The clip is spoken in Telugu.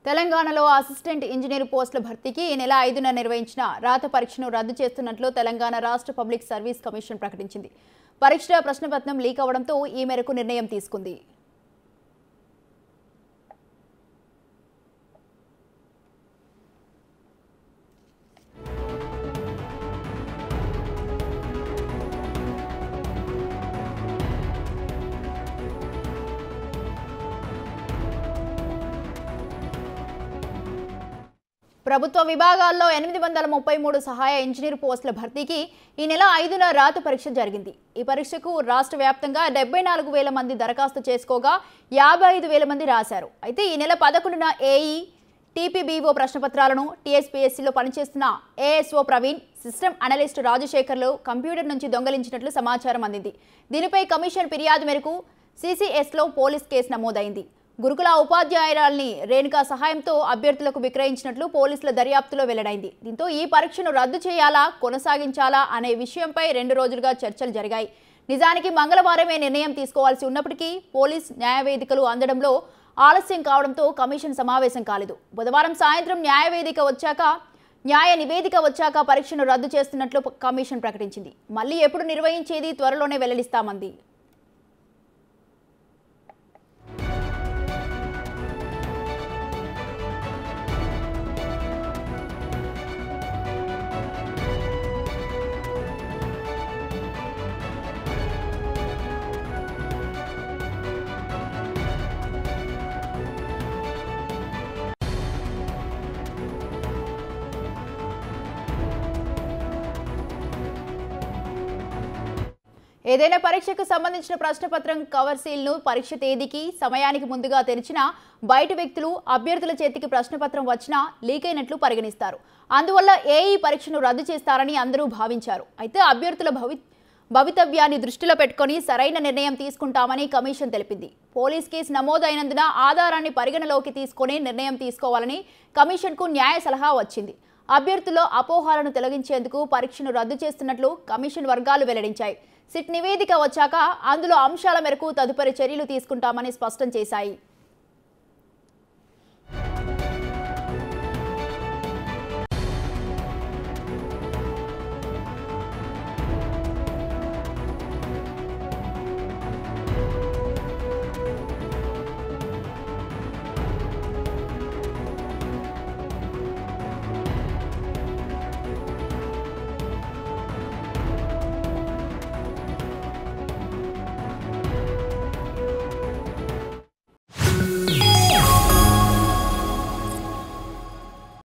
తెలంగాణలో అసిస్టెంట్ ఇంజనీర్ పోస్టుల భర్తీకి ఈ నెల ఐదున నిర్వహించిన రాత పరీక్షను రద్దు చేస్తున్నట్లు తెలంగాణ రాష్ట్ర పబ్లిక్ సర్వీస్ కమిషన్ ప్రకటించింది పరీక్ష ప్రశ్నపత్రం లీక్ అవడంతో ఈ మేరకు నిర్ణయం తీసుకుంది ప్రభుత్వ విభాగాల్లో ఎనిమిది వందల ముప్పై మూడు సహాయ ఇంజనీర్ పోస్టుల భర్తీకి ఈ నెల ఐదున రాత పరీక్ష జరిగింది ఈ పరీక్షకు రాష్ట్ర వ్యాప్తంగా డెబ్బై నాలుగు వేల మంది దరఖాస్తు చేసుకోగా యాభై ఐదు వేల మంది రాశారు అయితే ఈ నెల పదకొండున ఏఈ టీపీబీఓ ప్రశ్నపత్రాలను టీఎస్పీఎస్సీలో పనిచేస్తున్న ఏఎస్ఓ ప్రవీణ్ సిస్టమ్ అనలిస్ట్ రాజశేఖర్లు కంప్యూటర్ నుంచి దొంగలించినట్లు సమాచారం అందింది దీనిపై కమిషన్ ఫిర్యాదు మేరకు సీసీఎస్లో పోలీస్ కేసు నమోదైంది గురుకుల ఉపాధ్యాయురాల్ని రేణుకా సహాయంతో అభ్యర్థులకు విక్రయించినట్లు పోలీసుల దర్యాప్తులో వెల్లడైంది దీంతో ఈ పరీక్షను రద్దు చేయాలా కొనసాగించాలా అనే విషయంపై రెండు రోజులుగా చర్చలు జరిగాయి నిజానికి మంగళవారమే నిర్ణయం తీసుకోవాల్సి ఉన్నప్పటికీ పోలీస్ న్యాయవేదికలు అందడంలో ఆలస్యం కావడంతో కమిషన్ సమావేశం కాలేదు బుధవారం సాయంత్రం న్యాయవేదిక వచ్చాక న్యాయ నివేదిక వచ్చాక పరీక్షను రద్దు చేస్తున్నట్లు కమిషన్ ప్రకటించింది మళ్ళీ ఎప్పుడు నిర్వహించేది త్వరలోనే వెల్లడిస్తామంది ఏదైనా పరీక్షకు సంబంధించిన ప్రశ్నపత్రం కవర్ సీల్ను పరీక్ష తేదీకి సమయానికి ముందుగా తెరిచినా బయట వ్యక్తులు అభ్యర్థుల చేతికి ప్రశ్నపత్రం వచ్చినా లీక్ అయినట్లు పరిగణిస్తారు అందువల్ల ఏఈ పరీక్షను రద్దు చేస్తారని అందరూ భావించారు అయితే అభ్యర్థుల భవి భవితవ్యాన్ని దృష్టిలో పెట్టుకొని సరైన నిర్ణయం తీసుకుంటామని కమిషన్ తెలిపింది పోలీస్ కేసు నమోదైనందున ఆధారాన్ని పరిగణలోకి తీసుకొని నిర్ణయం తీసుకోవాలని కమిషన్కు న్యాయ సలహా వచ్చింది అభ్యర్థుల్లో అపోహాలను తొలగించేందుకు పరీక్షను రద్దు చేస్తున్నట్లు కమిషన్ వర్గాలు వెల్లడించాయి సిట్ నివేదిక వచ్చాక అందులో అంశాల మేరకు తదుపరి చర్యలు తీసుకుంటామని స్పష్టం చేశాయి